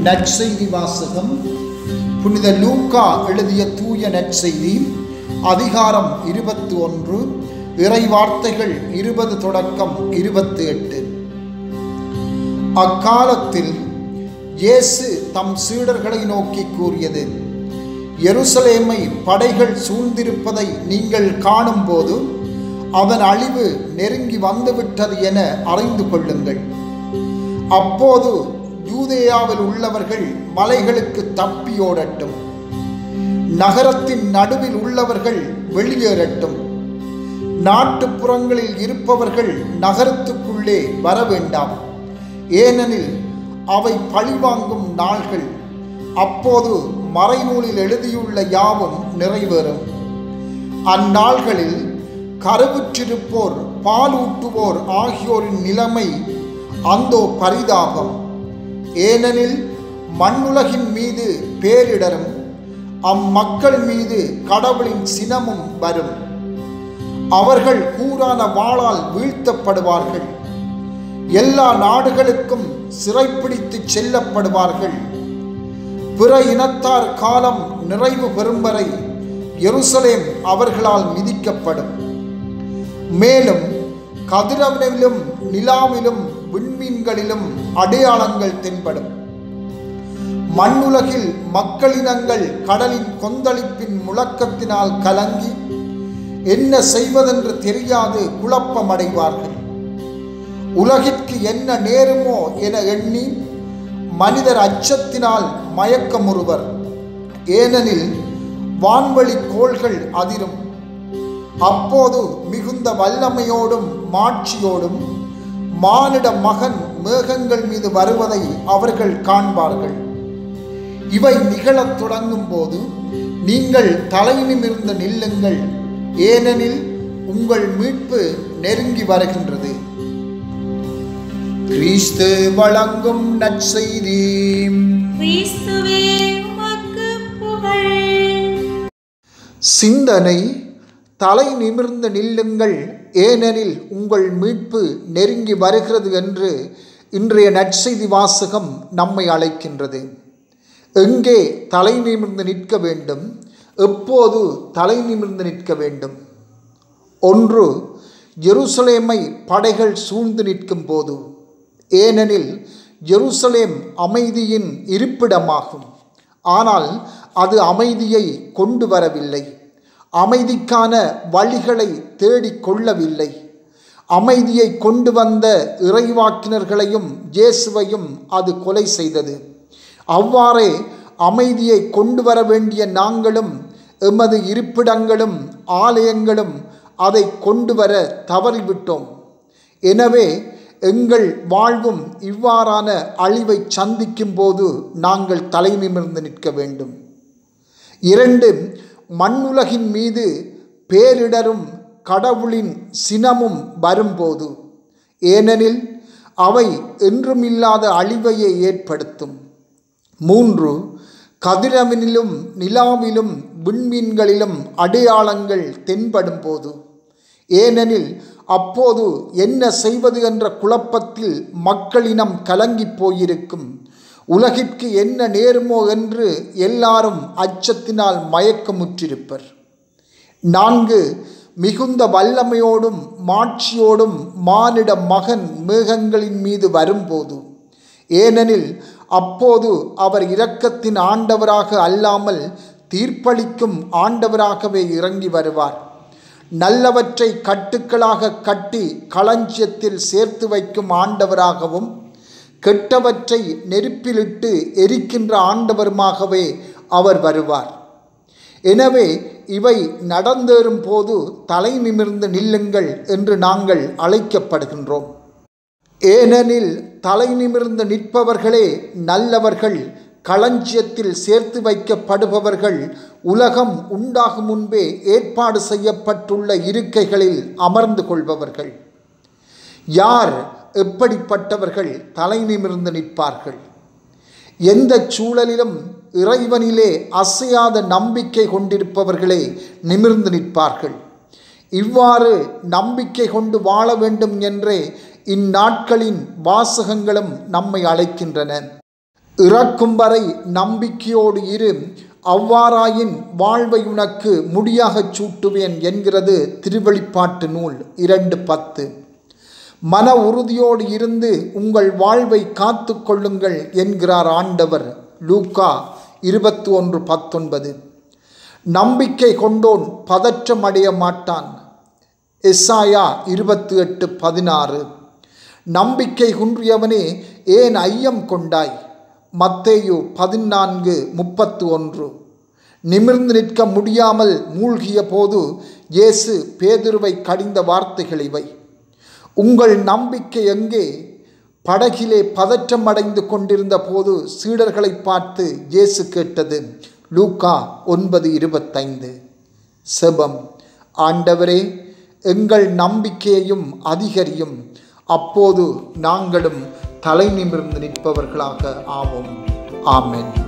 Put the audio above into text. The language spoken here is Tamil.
நற்செய்தி வாசகம் புனித லூக்கா எழுதிய தூய நற்செய்தி அதிகாரம் இருபத்தி ஒன்று இறை வார்த்தைகள் இருபது தொடக்கம் இருபத்தி எட்டு அக்காலத்தில் இயேசு தம் சீடர்களை நோக்கி கூறியது எருசலேமை படைகள் சூழ்ந்திருப்பதை நீங்கள் காணும்போது அதன் அழிவு நெருங்கி வந்துவிட்டது என அறிந்து கொள்ளுங்கள் அப்போது யூதேயாவில் உள்ளவர்கள் மலைகளுக்கு தப்பியோடட்டும் நகரத்தின் நடுவில் உள்ளவர்கள் வெளியேறட்டும் நாட்டுப்புறங்களில் இருப்பவர்கள் நகரத்துக்குள்ளே வர வேண்டாம் ஏனெனில் அவை பழிவாங்கும் நாள்கள் அப்போது மறைநூலில் எழுதியுள்ள யாவும் நிறைவேறும் அந்நாள்களில் கருவுற்றிருப்போர் பாலூட்டுவோர் ஆகியோரின் நிலைமை அந்தோ பரிதாபம் ஏனெனில் மண்ணுலகின் மீது பேரிடரும் அம்மக்கள் மீது கடவுளின் சினமும் வரும் அவர்கள் கூறான வாளால் வீழ்த்தப்படுவார்கள் எல்லா நாடுகளுக்கும் சிறைப்பிடித்து செல்லப்படுவார்கள் பிற இனத்தார் காலம் நிறைவு பெறும் வரை எருசலேம் அவர்களால் மிதிக்கப்படும் மேலும் கதிரவனிலும் நிலாவிலும் விண்மீன்களிலும் அடையாளங்கள் தென்படும் மண்ணுலகில் மக்களினங்கள் கடலின் கொந்தளிப்பின் முழக்கத்தினால் கலங்கி என்ன செய்வதென்று தெரியாது குழப்பமடைவார்கள் உலகிற்கு என்ன நேருமோ என எண்ணி மனிதர் அச்சத்தினால் மயக்கமுறுவர் ஏனெனில் வான்வழி கோள்கள் அதிரும் அப்போது மிகுந்த வல்லமையோடும் மாட்சியோடும் மானிட மகன் மேகங்கள் மீது வருவதை அவர்கள் காண்பார்கள் இவை நிகழத் தொடங்கும் போது நீங்கள் தலை நிமிர்ந்து நில்லுங்கள் ஏனெனில் உங்கள் மீட்பு நெருங்கி வருகின்றது கிறிஸ்து வழங்கும் நற்செய்தி கிறிஸ்துவே உமக்கு புகழ் சிந்தனை தலை நிமிர்ந்து நில்லுங்கள் ஏனெனில் உங்கள் மீட்பு நெருங்கி வருகிறது என்று இன்றைய நற்செய்தி வாசகம் நம்மை அழைக்கின்றது எங்கே தலை நிமிர்ந்து நிற்க வேண்டும் எப்போது தலை நிமிர்ந்து நிற்க வேண்டும் ஒன்று ஜெருசலேமை படைகள் சூழ்ந்து நிற்கும் போது ஏனெனில் ஜெருசலேம் அமைதியின் இருப்பிடமாகும் ஆனால் அது அமைதியை கொண்டு வரவில்லை அமைதிக்கான வழிகளை தேடிக் கொள்ளவில்லை அமைதியை கொண்டு வந்த இறைவாக்கினர்களையும் இயேசுவையும் அது கொலை செய்தது அவ்வாறே அமைதியை கொண்டு வர வேண்டிய நாங்களும் எமது இருப்பிடங்களும் ஆலயங்களும் அதை கொண்டு வர தவறிவிட்டோம் எனவே எங்கள் வாழ்வும் இவ்வாறான அழிவை சந்திக்கும் போது நாங்கள் தலை நிமிர்ந்து நிற்க வேண்டும் இரண்டு மண்ணுலகின் மீது பேரிடரும் கடவுளின் சினமும் வரும்போது ஏனெனில் அவை என்றுமில்லாத அழிவையை ஏற்படுத்தும் மூன்று கதிரவனிலும் நிலாவிலும் விண்மீன்களிலும் அடையாளங்கள் தென்படும் போது ஏனெனில் அப்போது என்ன செய்வது என்ற குழப்பத்தில் மக்களினம் கலங்கி போயிருக்கும் உலகிற்கு என்ன நேருமோ என்று எல்லாரும் அச்சத்தினால் மயக்கமுற்றிருப்பர் நான்கு மிகுந்த வல்லமையோடும் மாட்சியோடும் மானிட மகன் மேகங்களின் மீது வரும்போது ஏனெனில் அப்போது அவர் இரக்கத்தின் ஆண்டவராக அல்லாமல் தீர்ப்பளிக்கும் ஆண்டவராகவே இறங்கி வருவார் நல்லவற்றை கட்டுக்களாக கட்டி களஞ்சியத்தில் சேர்த்து வைக்கும் ஆண்டவராகவும் கெட்டவற்றை நெருப்பிலிட்டு எரிக்கின்ற ஆண்டவருமாகவே அவர் வருவார் எனவே இவை நடந்தேறும் போது தலை நிமிர்ந்து நில்லுங்கள் என்று நாங்கள் அழைக்கப்படுகின்றோம் ஏனெனில் தலை நிமிர்ந்து நிற்பவர்களே நல்லவர்கள் களஞ்சியத்தில் சேர்த்து வைக்கப்படுபவர்கள் உலகம் உண்டாகும் முன்பே ஏற்பாடு செய்யப்பட்டுள்ள இருக்கைகளில் அமர்ந்து கொள்பவர்கள் யார் எப்படிப்பட்டவர்கள் தலை நிமிர்ந்து நிற்பார்கள் எந்த சூழலிலும் இறைவனிலே அசையாத நம்பிக்கை கொண்டிருப்பவர்களே நிமிர்ந்து நிற்பார்கள் இவ்வாறு நம்பிக்கை கொண்டு வாழ வேண்டும் என்றே இந்நாட்களின் வாசகங்களும் நம்மை அழைக்கின்றன இறக்கும் வரை நம்பிக்கையோடு இரு அவ்வாறாயின் வாழ்வை உனக்கு முடியாகச் சூட்டுவேன் என்கிறது திருவெளிப்பாட்டு நூல் இரண்டு பத்து மன உறுதியோடு இருந்து உங்கள் வாழ்வை காத்து கொள்ளுங்கள் என்கிறார் ஆண்டவர் லூக்கா இருபத்தி ஒன்று பத்தொன்பது நம்பிக்கை கொண்டோன் பதற்றம் அடைய மாட்டான் எஸ்ஆயா இருபத்தி எட்டு பதினாறு நம்பிக்கை குன்றியவனே ஏன் ஐயம் கொண்டாய் மத்தேயு பதினான்கு முப்பத்து ஒன்று நிமிர்ந்து நிற்க முடியாமல் மூழ்கிய போது இயேசு பேதுருவை கடிந்த வார்த்தைகள் இவை உங்கள் நம்பிக்கை எங்கே படகிலே பதற்றம் அடைந்து கொண்டிருந்த போது சீடர்களை பார்த்து இயேசு கேட்டது லூக்கா ஒன்பது இருபத்தைந்து செபம் ஆண்டவரே எங்கள் நம்பிக்கையையும் அதிகரியும் அப்போது நாங்களும் தலை நிமிர்ந்து நிற்பவர்களாக ஆவோம் ஆமென்